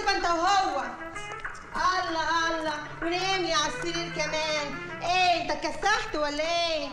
تبقى انت وهو الله الله ونام لي على السرير كمان ايه انت اتكسحت ولا ايه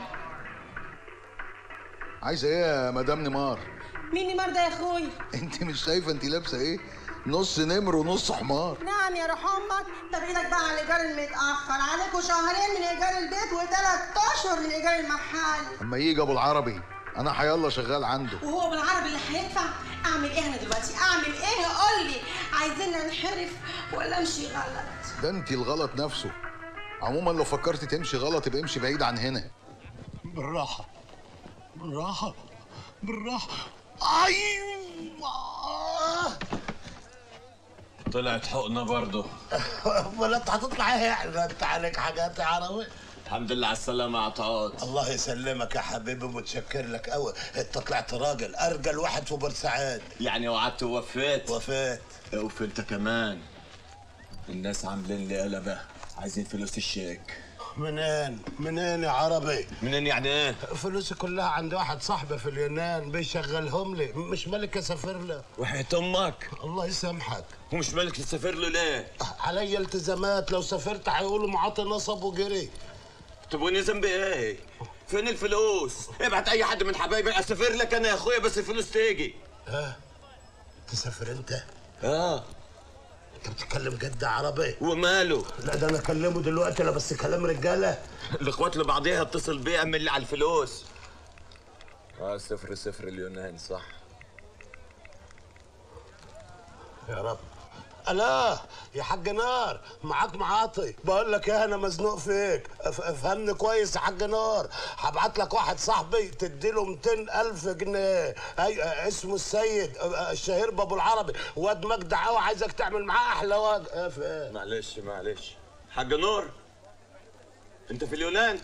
عايزه ايه يا مدام نمار مين نمر ده يا اخويا انت مش شايفه انت لابسه ايه نص نمر ونص حمار نعم يا روح امك طب ايدك بقى على الايجار المتاخر عليكوا شهرين من ايجار البيت وثلاث اشهر من ايجار المحل اما يجي ابو العربي انا حيالله شغال عنده وهو بالعربي اللي هيدفع اعمل ايه انا دلوقتي اعمل ايه قول لي عايزين ننحرف ولا امشي غلط ده انت الغلط نفسه عموما لو فكرت تمشي غلط يبقى امشي بعيد عن هنا بالراحة بالراحة بالراحة أيوة طلعت حقنة برضه ولا انت هتطلع ايه يعني انت عليك حاجات يا عربي الحمد لله على السلامة يا عطاط الله يسلمك يا حبيبي متشكر لك قوي انت طلعت راجل ارجل واحد في بورسعيد يعني وعدت ووفيت وفات وفي انت كمان الناس عاملين لي قلبة عايزين فلوس الشيك منين منين يا عربي منين يعني ايه؟ فلوسي كلها عند واحد صاحبي في اليونان بيشغلهم لي مش ملك اسافر له وحياة امك الله يسامحك ومش مالك تسافر له ليه؟ علي التزامات لو سافرت هيقولوا معاطي نصب وجري طب وانا ذنبي ايه؟ فين الفلوس؟ ابعت اي حد من حبايبي اسافر لك انا يا اخويا بس الفلوس تيجي ها تسافر انت اه انت بتتكلم جد عربي وماله؟ لا ده انا اكلمه دلوقتي لا بس كلام رجاله الاخوات لبعضيها اتصل بيه اعمل لي على الفلوس اه صفر صفر اليونان صح يا رب الا يا حاج نار معاك معاطي بقول لك ايه انا مزنوق فيك اف- افهمني كويس يا حاج نار هبعت لك واحد صاحبي تديله 200 الف جنيه اي اسمه السيد الشهير بابو العربي واد مجدع قوي عايزك تعمل معاه احلى واد اه في ايه معلش معلش حاج نور انت في اليونان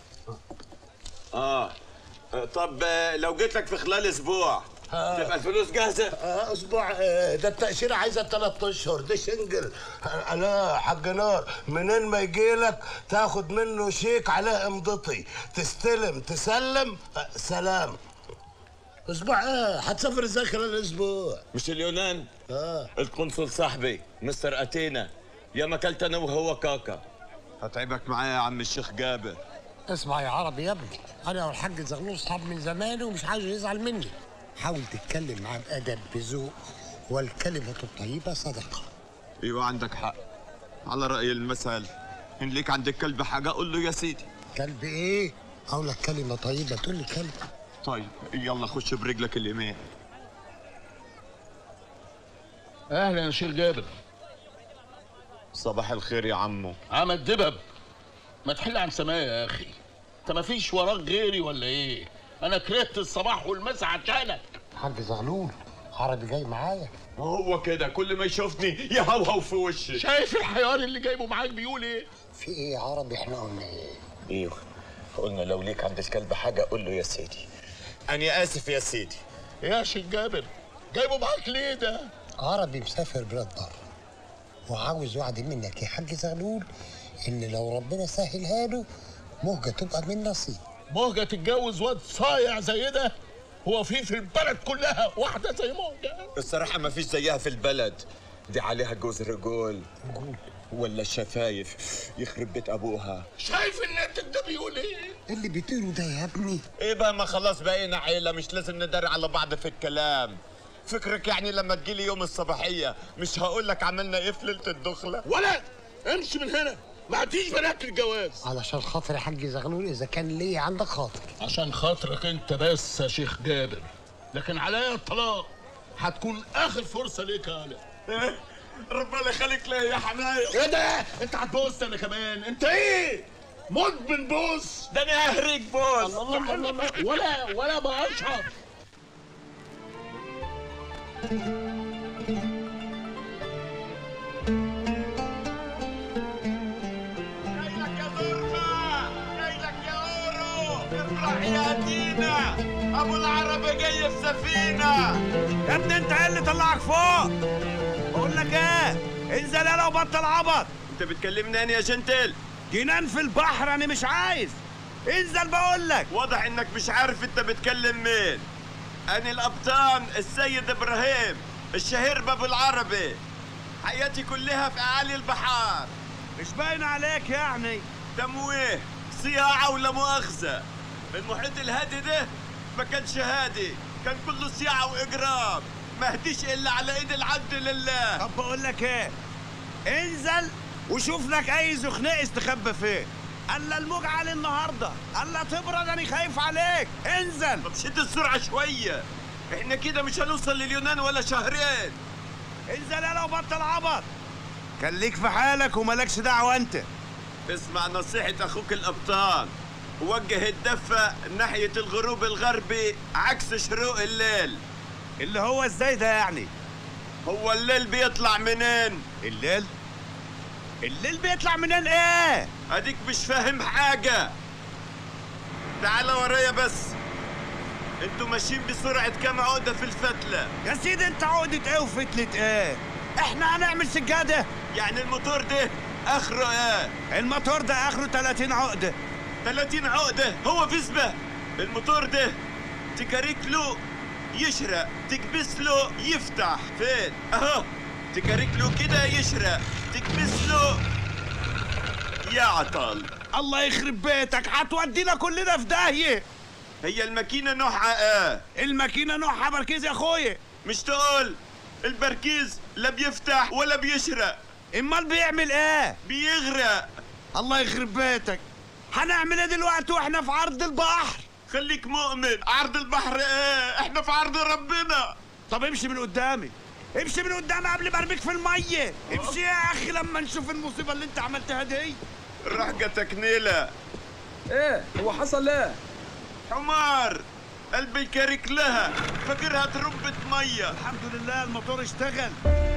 اه آه، طب آه، لو جيت لك في خلال اسبوع آه. تبقى الفلوس جاهزه آه، اسبوع آه، ده التأشيرة عايزة ثلاث اشهر دي شنجل آه، لا حاج نار منين ما يجي لك تاخد منه شيك عليه امضتي تستلم تسلم آه، سلام اسبوع ايه هتسافر ازاي خلال الاسبوع مش اليونان اه القنصل صاحبي مستر اتينا يا ما اكلت انا وهو كاكا هتعبك معايا يا عم الشيخ جابر اسمع يا عربي يا ابني انا والحاج زغلول صحاب من زمان ومش عايزه يزعل مني حاول تتكلم معاه بادب بذوق والكلمه الطيبه صدقه ايوه عندك حق على راي المثل ان ليك عند الكلب حاجه قول له يا سيدي كلب ايه اقول لك كلمه طيبه تقول لي كلب طيب يلا خش برجلك اليمين اهلا يا شيخ جابر صباح الخير يا عمو عمل دبب ما تحل عن سمايا يا اخي انت ما فيش وراك غيري ولا ايه انا كرهت الصباح والمساء عشانك حاج زغلول عربي جاي معايا هو كده كل ما يشوفني يهوهو في وشي شايف الحيوان اللي جايبه معاك بيقول ايه في ايه يا عربي احنا قلنا ايه ايوه قلنا لو ليك عند الكلب حاجه قول له يا سيدي انا اسف يا سيدي يا شيخ جابر جايبه معاك ليه ده عربي مسافر بلاد بره وعاوز وعد منك يا حاج زغلول ان لو ربنا سهلها له مهجه تبقى من نصيب مهجة تتجوز واد صايع زي ده هو في في البلد كلها واحدة زي مهجة الصراحه ما فيش زيها في البلد دي عليها جوز رجول ولا الشفايف يخرب بيت ابوها شايف النت ده بيقول ايه اللي بتقوله ده يا ابني ايه بقى ما خلاص بقينا عيله مش لازم نداري على بعض في الكلام فكرك يعني لما تجيلي يوم الصباحيه مش هقول لك عملنا ايه في ليله الدخله ولا امشي من هنا ما عنديش بنات الجواز علشان خاطر يا حاج زغلول اذا كان ليا عندك خاطر عشان خاطرك انت بس يا شيخ جابر لكن عليا الطلاق هتكون اخر فرصه ليك يا هلا ربنا يخليك ليا يا حماية ايه ده انت هتبوس انا كمان انت ايه مدمن بوس ده انا ههريك بوس الله الله الله الله ولا ولا بشعر جاي لك يا زرمة جاي لك يا اورو افرح يا دينا ابو العربي جاي في سفينه يا ابني انت ايه اللي طلعك فوق بقول لك ايه انزل يلا وبطل عبط انت بتكلمني انا يا جنتل جنان في البحر انا مش عايز انزل بقول لك واضح انك مش عارف انت بتكلم مين انا القبطان السيد ابراهيم الشهير بابو العربي حياتي كلها في اعالي البحار مش باين عليك يعني تمويه صياعة ولا مؤاخذة المحيط الهادي ده ما كانش هادي كان كله صياعة وإجرام ما هديش إلا على إيد العبد لله طب بقول لك ايه انزل وشوف لك اي زخناق استخبى فيه الا الموج عالي النهارده الا تبرد انا خايف عليك انزل طب شد السرعة شوية إحنا كده مش هنوصل لليونان ولا شهرين انزل يلا وبطل عبط خليك في حالك ومالكش دعوه انت اسمع نصيحة أخوك الأبطال وجه الدفة ناحية الغروب الغربي عكس شروق الليل اللي هو ازاي ده يعني هو الليل بيطلع منين؟ الليل الليل بيطلع منين ايه أديك مش فاهم حاجة تعال ورايا بس انتوا ماشيين بسرعة كام عقدة في الفتلة يا سيدي انت عقدة ايه وفتلة ايه احنا هنعمل سجادة يعني الموتور ده اخره ايه الموتور ده اخره 30 عقدة 30 عقدة هو فيسبا الموتور ده تكاريك له يشرق تكبس له يفتح فين اهو تكاريك له كده يشرق تكبس له يعطل الله يخرب بيتك هتودينا كلنا في داهية هي الماكينة نوعها ايه الماكينة نوعها بركيز يا اخويا مش تقول البركيز لا بيفتح ولا بيشرق امال بيعمل ايه بيغرق الله يخرب بيتك هنعمل ايه دلوقتي واحنا في عرض البحر خليك مؤمن عرض البحر ايه احنا في عرض ربنا طب امشي من قدامي امشي من قدامي قبل ما ارميك في المية امشي يا اخي لما نشوف المصيبة اللي انت عملتها دي رحقتك نيلة ايه هو حصل ايه حمار قلبي كارك لها فاكرها تربة مية الحمد لله الموتور اشتغل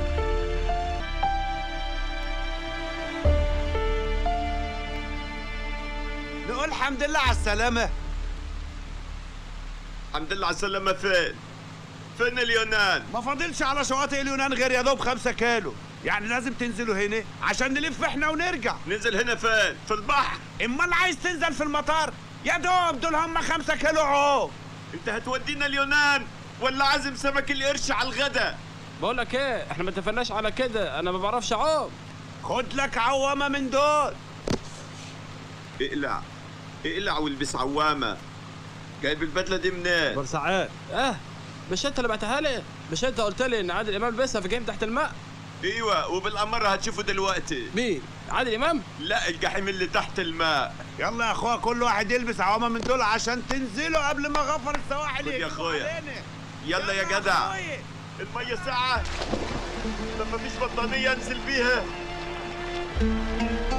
نقول الحمد لله على السلامة الحمد لله على السلامة فين فين اليونان ما فاضلش على شواطئ اليونان غير يا دوب خمسة كيلو يعني لازم تنزلوا هنا عشان نلف احنا ونرجع ننزل هنا فين في البحر امال عايز تنزل في المطار يا دوب دول هم خمسة كيلو عوم انت هتودينا اليونان ولا عازم سمك القرش على الغدا بقول لك ايه احنا ما اتفقناش على كده انا ما بعرفش اعوم خد لك عوامة من دول اقلع اقلع والبس عوامة جايب البدلة دي منين بورسعيد اه مش انت اللي بعتها لي مش انت قلت لي ان عادل امام لبسها في جيم تحت الماء ايوه وبالامارة هتشوفوا دلوقتي مين عادل امام لا الجحيم اللي تحت الماء يلا يا اخويا كل واحد يلبس عوامة من دول عشان تنزلوا قبل ما غفر السواحل خد يا يهجموا أخويا. علينا. يلا يا جدع أخويا. المية ساعة طب مفيش بطانية انزل بيها